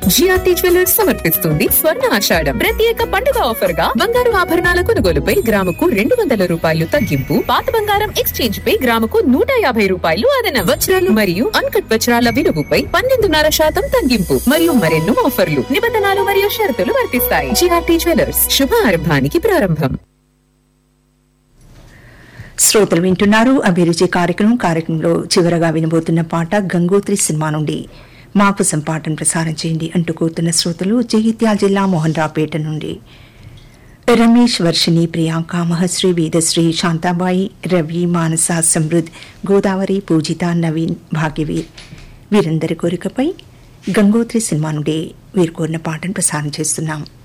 GRT jewellers సమర్పిస్తుంది స్వర్ణ ఆషాఢం ప్రత్యేక పండుగ ఆఫర్ గా బంగారు ఆభరణాల కొనుగోలుపై గ్రాముకు రెండు వందల రూపాయలు తగ్గింపు పాత బంగారం ఎక్స్చేంజ్ పై గ్రాముకు నూట యాభై రూపాయలు అదన వజ్రాలు మరియు అన్కట్ వజ్రాల విలువపై పన్నెండున్నర శాతం తగ్గింపు మరియు మరెన్నో ఆఫర్లు నిబంధనలు మరియు షరతులు వర్తిస్తాయి జిఆర్టీ జ్యువెలర్స్ శుభారంభానికి ప్రారంభం శ్రోతలు వింటున్నారు అభిరుచి కార్యక్రమం కార్యక్రమంలో చివరగా వినబోతున్న పాట గంగోత్రి సినిమా నుండి మా కోసం పాటను ప్రసారం చేయండి అంటూ కోరుతున్న శ్రోతలు జగిత్యాల జిల్లా మోహన్ రావుపేట నుండి రమేష్ వర్షిణి ప్రియాంక మహశ్రీ వేదశ్రీ శాంతాబాయి రవి మానస సమృద్ గోదావరి పూజిత నవీన్ భాగ్యవీర్ వీరందరి కోరికపై గంగోత్రి సినిమా నుండి వీరు కోరిన పాటను ప్రసారం చేస్తున్నాం